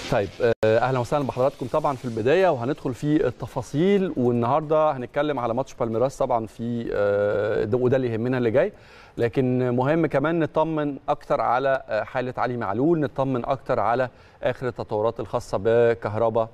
طيب آه، اهلا وسهلا بحضراتكم طبعا في البدايه وهندخل في التفاصيل والنهارده هنتكلم على ماتش بالميراس طبعا في آه، ده- وده اللي يهمنا اللي جاي لكن مهم كمان نطمن اكتر على آه، حاله علي معلول نطمن اكتر على اخر التطورات الخاصه بكهربا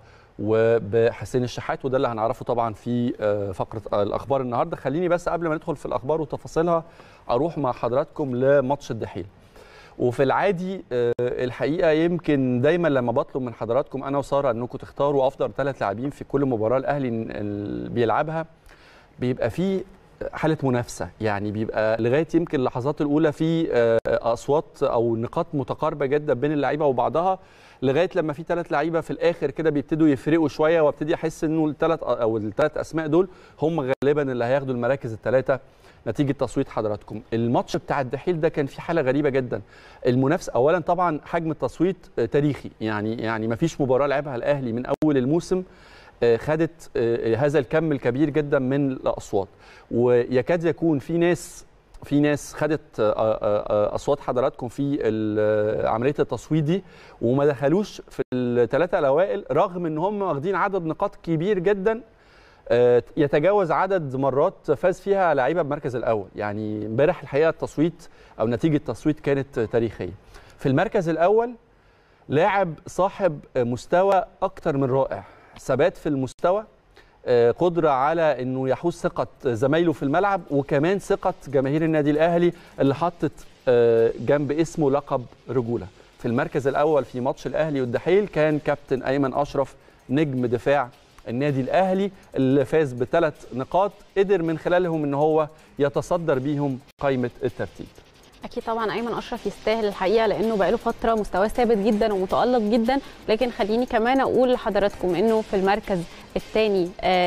وبحسين الشحات وده اللي هنعرفه طبعا في آه، فقره آه، الاخبار النهارده خليني بس قبل ما ندخل في الاخبار وتفاصيلها اروح مع حضراتكم لماتش الدحيل وفي العادي آه، الحقيقه يمكن دايما لما بطلب من حضراتكم انا وساره انكم تختاروا افضل ثلاث لاعبين في كل مباراه الاهلي ال- بيلعبها بيبقى في حاله منافسه يعني بيبقى لغايه يمكن اللحظات الاولى في آه، اصوات او نقاط متقاربه جدا بين اللعيبه وبعضها لغايه لما في ثلاث لعيبه في الاخر كده بيبتدوا يفرقوا شويه وابتدي احس انه الثلاث او الثلاث اسماء دول هم غالبا اللي هياخدوا المراكز الثلاثه نتيجه تصويت حضراتكم الماتش بتاع الدحيل ده كان فيه حاله غريبه جدا المنافسه اولا طبعا حجم التصويت آه، تاريخي يعني يعني ما فيش مباراه لعبها الاهلي من اول الموسم آه، خدت آه، هذا الكم الكبير جدا من الاصوات ويكاد يكون في ناس في ناس خدت آه، آه، آه، اصوات حضراتكم في ال- عمليه التصويت دي وما دخلوش في الثلاثه الاوائل رغم ان هم واخدين عدد نقاط كبير جدا آه، يتجاوز عدد مرات فاز فيها لعيبه بمركز الاول يعني امبارح الحقيقه التصويت او نتيجه التصويت كانت تاريخيه في المركز الاول لاعب صاحب مستوى اكتر من رائع ثبات في المستوى آه، قدرة على انه يحوز ثقة زمايله في الملعب وكمان ثقة جماهير النادي الاهلي اللي حطت آه، جنب اسمه لقب رجولة في المركز الاول في ماتش الاهلي والدحيل كان كابتن ايمن اشرف نجم دفاع النادي الاهلي اللي فاز بثلاث نقاط قدر من خلالهم ان هو يتصدر بيهم قائمة الترتيب اكيد طبعا ايمن اشرف يستاهل الحقيقه لانه بقاله فتره مستواه ثابت جدا ومتالق جدا لكن خليني كمان اقول لحضراتكم انه في المركز الثاني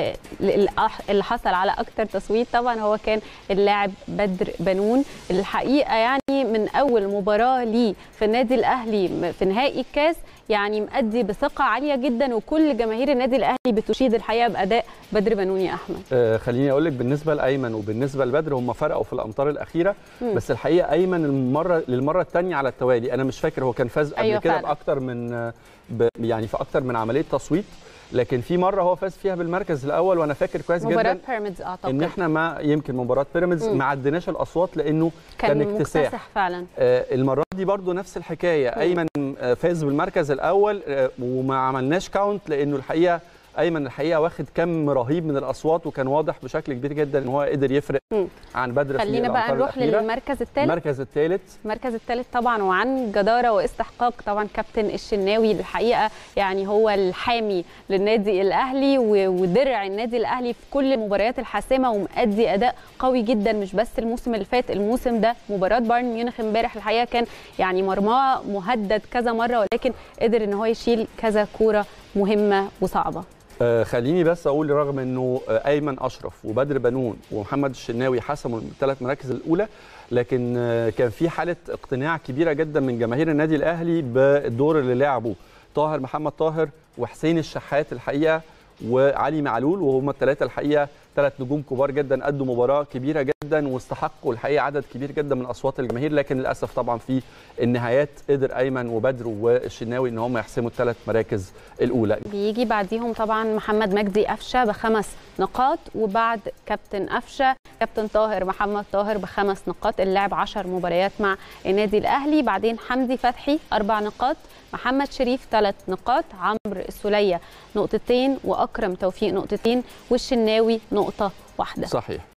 اللي حصل على اكتر تصويت طبعا هو كان اللاعب بدر بنون الحقيقه يعني من اول مباراه ليه في النادي الاهلي في نهائي الكاس يعني مأدي بثقه عاليه جدا وكل جماهير النادي الاهلي بتشيد الحقيقه باداء بدر بنون يا احمد آه، خليني اقول لك بالنسبه لايمن وبالنسبه لبدر هم فرقوا في الامتار الاخيره مم. بس الحقيقه ايمن المره للمره الثانيه على التوالي انا مش فاكر هو كان فاز قبل أيوة كده فعلا. باكتر من آه، ب يعني في اكتر من عمليه تصويت لكن في مره هو فاز فيها بالمركز الاول وانا فاكر كويس مباراه جدا بيراميدز اعتقد ان احنا ما يمكن مباراه بيراميدز مم. ما عديناش الاصوات لانه كان, كان اكتساح. مكتسح فعلا آه، المره دي برضو نفس الحكايه ايمن آه، فاز بالمركز الاول آه، وما عملناش كاونت لانه الحقيقه ايمن الحقيقه واخد كم رهيب من الاصوات وكان واضح بشكل كبير جدا ان هو قدر يفرق مم. عن بدر في خلينا بقى الأمتار نروح الأخيرة. للمركز الثالث المركز الثالث المركز الثالث طبعا وعن جداره واستحقاق طبعا كابتن الشناوي الحقيقه يعني هو الحامي للنادي الاهلي و- ودرع النادي الاهلي في كل المباريات الحاسمه ومؤدي اداء قوي جدا مش بس الموسم اللي فات الموسم ده مباراه بايرن ميونخ امبارح الحقيقه كان يعني مرماه مهدد كذا مره ولكن قدر ان هو يشيل كذا كوره مهمه وصعبه آه، خليني بس اقول رغم انه آه، ايمن اشرف وبدر بنون ومحمد الشناوي حسموا الثلاث مراكز الاولى لكن آه، كان في حاله اقتناع كبيره جدا من جماهير النادي الاهلي بالدور اللي لعبه طاهر محمد طاهر وحسين الشحات الحقيقه وعلي معلول وهم الثلاثه الحقيقه ثلاث نجوم كبار جدا قدوا مباراه كبيره جدا واستحقوا الحقيقه عدد كبير جدا من اصوات الجماهير لكن للاسف طبعا في النهايات قدر ايمن وبدر والشناوي ان هم يحسموا الثلاث مراكز الاولى بيجي بعديهم طبعا محمد مجدي قفشه بخمس نقاط وبعد كابتن قفشه كابتن طاهر محمد طاهر بخمس نقاط اللاعب 10 مباريات مع النادي الاهلي بعدين حمدي فتحي اربع نقاط محمد شريف ثلاث نقاط عمرو السوليه نقطتين واكرم توفيق نقطتين والشناوي نقطه واحده صحيح